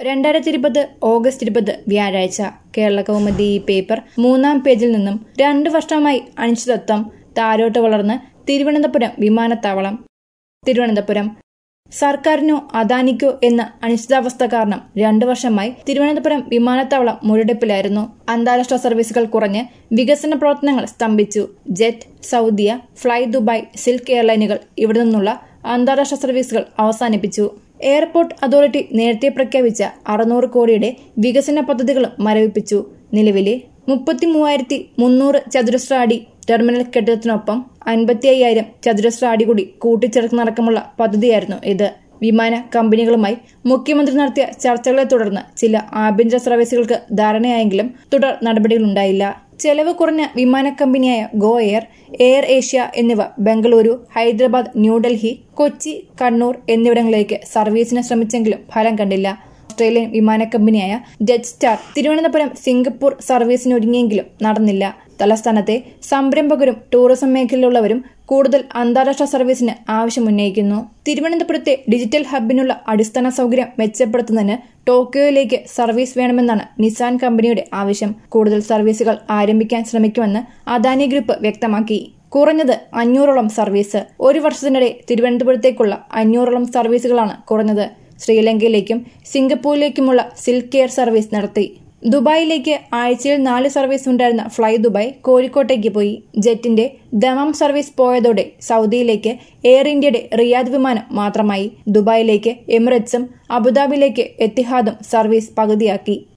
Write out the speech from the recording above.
രണ്ടായിരത്തി ഇരുപത് ഓഗസ്റ്റ് ഇരുപത് വ്യാഴാഴ്ച കേരള കൗമുദി ഈ പേപ്പർ മൂന്നാം പേജിൽ നിന്നും രണ്ടു വർഷമായി അനിശ്ചിതത്വം താരോട്ട് വളർന്ന് തിരുവനന്തപുരം വിമാനത്താവളം തിരുവനന്തപുരം സർക്കാരിനോ അദാനിക്കോ എന്ന അനിശ്ചിതാവസ്ഥ കാരണം രണ്ടു വർഷമായി തിരുവനന്തപുരം വിമാനത്താവളം മുരടിപ്പിലായിരുന്നു അന്താരാഷ്ട്ര സർവീസുകൾ കുറഞ്ഞ് വികസന പ്രവർത്തനങ്ങൾ സ്തംഭിച്ചു Jet Saudia Fly Dubai Silk എയർലൈനുകൾ ഇവിടെ നിന്നുള്ള അന്താരാഷ്ട്ര സർവീസുകൾ അവസാനിപ്പിച്ചു എയർപോർട്ട് അതോറിറ്റി നേരത്തെ പ്രഖ്യാപിച്ച അറുന്നൂറ് കോടിയുടെ വികസന പദ്ധതികളും മരവിപ്പിച്ചു നിലവിലെ മുപ്പത്തി മൂവായിരത്തി മുന്നൂറ് ചതുരശ്ര അടി ടെർമിനൽ കെട്ടിടത്തിനൊപ്പം അൻപത്തി അയ്യായിരം ചതുരശ്ര അടി കൂടി കൂട്ടിച്ചേർക്കുന്നടക്കമുള്ള പദ്ധതിയായിരുന്നു ഇത് വിമാന കമ്പനികളുമായി മുഖ്യമന്ത്രി നടത്തിയ ചർച്ചകളെ തുടർന്ന് ചില ആഭ്യന്തര സർവീസുകൾക്ക് ധാരണയായെങ്കിലും തുടർ നടപടികളുണ്ടായില്ല ചെലവ് കുറഞ്ഞ വിമാന കമ്പനിയായ ഗോ എയർ എയർ ഏഷ്യ എന്നിവ ബംഗളൂരു ഹൈദരാബാദ് ന്യൂഡൽഹി കൊച്ചി കണ്ണൂർ എന്നിവിടങ്ങളിലേക്ക് സർവീസിന് ശ്രമിച്ചെങ്കിലും ഫലം കണ്ടില്ല ഓസ്ട്രേലിയൻ വിമാന കമ്പനിയായ ജെറ്റ് സ്റ്റാർ തിരുവനന്തപുരം സിംഗപ്പൂർ സർവീസിനൊരുങ്ങിയെങ്കിലും നടന്നില്ല തലസ്ഥാനത്തെ സംരംഭകരും ടൂറിസം മേഖലയിലുള്ളവരും കൂടുതൽ അന്താരാഷ്ട്ര സർവീസിന് ആവശ്യമുന്നയിക്കുന്നു തിരുവനന്തപുരത്തെ ഡിജിറ്റൽ ഹബിനുള്ള അടിസ്ഥാന സൗകര്യം മെച്ചപ്പെടുത്തുന്നതിന് ടോക്കിയോയിലേക്ക് സർവീസ് വേണമെന്നാണ് നിസാൻ കമ്പനിയുടെ ആവശ്യം കൂടുതൽ സർവീസുകൾ ആരംഭിക്കാൻ ശ്രമിക്കുമെന്ന് അദാനി ഗ്രൂപ്പ് വ്യക്തമാക്കി കുറഞ്ഞത് അഞ്ഞൂറോളം സർവീസ് ഒരു വർഷത്തിനിടെ തിരുവനന്തപുരത്തേക്കുള്ള അഞ്ഞൂറോളം സർവീസുകളാണ് കുറഞ്ഞത് ശ്രീലങ്കയിലേക്കും സിംഗപ്പൂരിലേക്കുമുള്ള സിൽക്ക് എയർ സർവീസ് നടത്തി ദുബായിലേക്ക് ആഴ്ചയിൽ നാല് സർവീസ് ഉണ്ടായിരുന്ന ഫ്ലൈ ദുബായ് കോഴിക്കോട്ടേക്ക് പോയി ജെറ്റിന്റെ ദമാം സർവീസ് പോയതോടെ സൗദിയിലേക്ക് എയർ ഇന്ത്യയുടെ റിയാദ് വിമാനം മാത്രമായി ദുബായിലേക്ക് എമിറേറ്റ്സും അബുദാബിയിലേക്ക് എത്തിഹാദും സർവീസ് പകുതിയാക്കി